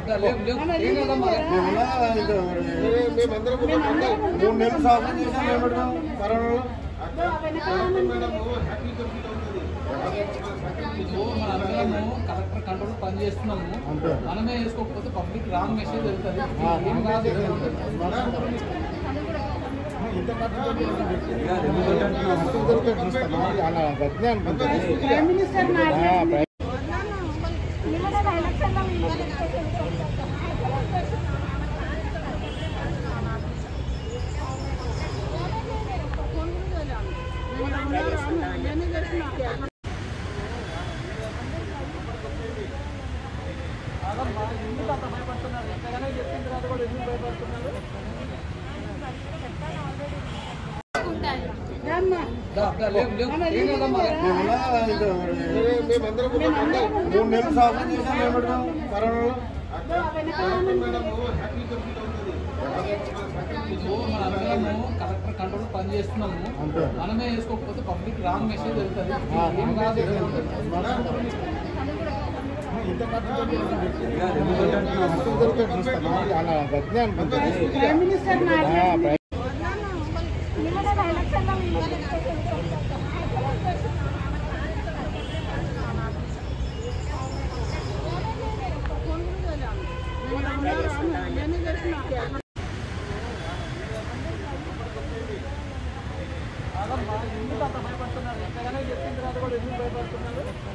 మూడు నెలలు సాధన చేసాం మేము పెడతాం కరోనాలో మనము కలెక్టర్ కంట్రోల్ పని చేస్తున్నాము అంతే. మనమే వేసుకోకపోతే పబ్లిక్ రాంగ్ మెసేజ్ వెళ్తుంది ఆ, ఏం కాదు అలా గట్టినే అనుకుంటుంది ప్రైమ్ మినిస్టర్ ఆ, ప్రైమ్ కాదమ్మా, ఎందుకు అంత భయపడుతున్నారు ఎంతగానో చెప్పిన తర్వాత కూడా ఎందుకు భయపడుతున్నారు దా, దా, లేవు, లేవు. ఏం కాదమ్మా. మూడు నెలలు సాధన చేసాం మేము పెడతాం కరోనాలో ఇప్పుడు మనందరము కలెక్టర్ కంట్రోల్ పని చేస్తున్నాము అంతే. మనమే వేసుకోకపోతే పబ్లిక్ రాంగ్ మెసేజ్ వెళ్తుంది ఆ, ఏం కాదు అలా గట్టినే అనుకుంటుంది ప్రైమ్ మినిస్టర్ ఆ, ప్రైమ్ కాదమ్మా, ఎందుకు అంత భయపడుతున్నారు ఎంతగానో చెప్పిన తర్వాత కూడా ఎందుకు భయపడుతున్నారు